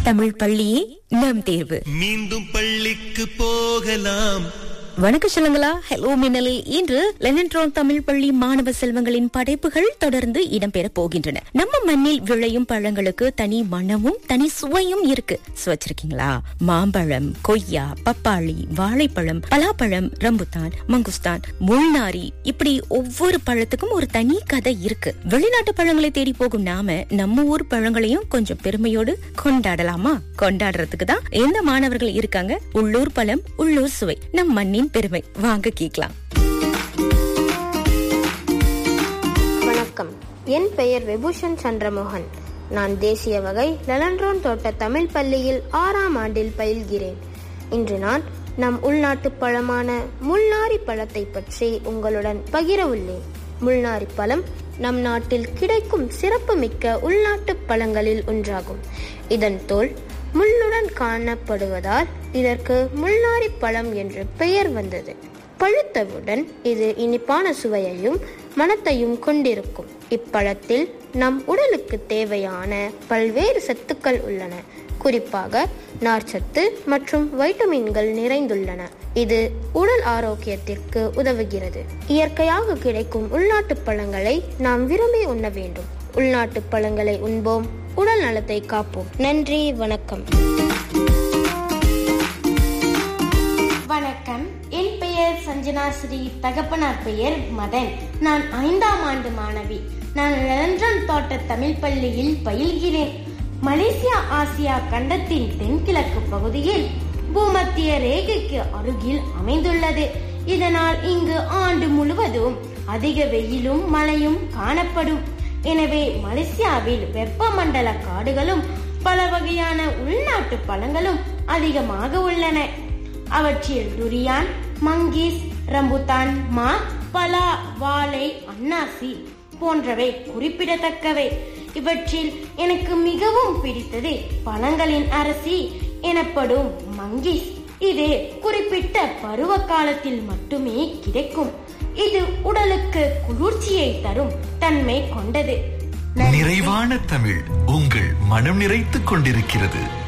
தமிழ் பள்ளியே நம் தேர்வு மீண்டும் பள்ளிக்கு போகலாம் வணக்க சொல்லுங்களா ஹலோ மின்னலில் இன்று லெனன்ட்ரான் தமிழ் பள்ளி மாணவ செல்வங்களின் படைப்புகள் தொடர்ந்து இடம்பெற போகின்றன நம்ம மண்ணில் விளையும் பழங்களுக்கு தனி மணமும் தனி சுவையும் இருக்கு சுவச்சிருக்கீங்களா மாம்பழம் கொய்யா பப்பாளி வாழைப்பழம் பலாப்பழம் ரம்புத்தான் மங்குஸ்தான் முள்நாரி இப்படி ஒவ்வொரு பழத்துக்கும் ஒரு தனி கதை இருக்கு வெளிநாட்டு பழங்களை தேடி போகும் நாம நம்ம ஊர் பழங்களையும் கொஞ்சம் பெருமையோடு கொண்டாடலாமா கொண்டாடுறதுக்கு தான் எந்த மாணவர்கள் இருக்காங்க உள்ளூர் பழம் உள்ளூர் சுவை நம் மண்ணின் பெருமை வாங்க கேக்கலாம் வணக்கம் என் பெயர் விபூஷன் சந்திரமோகன் நான் தேசிய வகை லெலன்ட்ரோன் தோட்ட தமிழ் பள்ளியில் ஆறாம் ஆண்டில் பயில்கிறேன் இன்று நான் நம் உள்நாட்டு பழமான முள்நாரி பழத்தை பற்றி உங்களுடன் பகிர உள்ளேன் முள்நாரி பழம் நம் நாட்டில் கிடைக்கும் சிறப்புமிக்க உள்நாட்டு பழங்களில் ஒன்றாகும் இதன் தோல் முள்ளுடன் காணப்படுவதால் இதற்கு முள்நாரி பழம் என்று பெயர் வந்தது பழுத்தவுடன் இது இனிப்பான சுவையையும் மணத்தையும் கொண்டிருக்கும் இப்பழத்தில் நம் உடலுக்கு தேவையான பல்வேறு சத்துக்கள் உள்ளன குறிப்பாக நார்ச்சத்து மற்றும் வைட்டமின்கள் நிறைந்துள்ளன இது உடல் ஆரோக்கியத்திற்கு உதவுகிறது இயற்கையாக கிடைக்கும் உள்நாட்டு பழங்களை நாம் விரும்பி உண்ண வேண்டும் உள்நாட்டு பழங்களை உண்போம் உடல் நலத்தை காப்போம் நன்றி வணக்கம் வணக்கம் என் பெயர் சஞ்சனா ஸ்ரீ தகப்பனார் பெயர் மதன் நான் ஐந்தாம் ஆண்டு மாணவி நான் லண்டன் தோட்ட தமிழ் பள்ளியில் பயில்கிறேன் மலேசியா ஆசியா கண்டத்தின் தென்கிழக்கு பகுதியில் பூமத்திய ரேகைக்கு அருகில் அமைந்துள்ளது இதனால் இங்கு ஆண்டு முழுவதும் அதிக வெயிலும் மழையும் காணப்படும் எனவே மலேசியாவில் வெப்பமண்டல காடுகளும் பல வகையான உள்நாட்டு பழங்களும் அதிகமாக உள்ளன அவற்றில் டுரியான் மங்கீஸ் ரம்புத்தான் மா பலா வாழை அன்னாசி போன்றவை குறிப்பிடத்தக்கவை இவற்றில் எனக்கு மிகவும் பிடித்தது பழங்களின் அரசி எனப்படும் மங்கீஸ் இது குறிப்பிட்ட பருவ காலத்தில் மட்டுமே கிடைக்கும் இது உடலுக்கு குளிர்ச்சியை தரும் தன்மை கொண்டது நிறைவான தமிழ் உங்கள் மனம் நிறைத்துக் கொண்டிருக்கிறது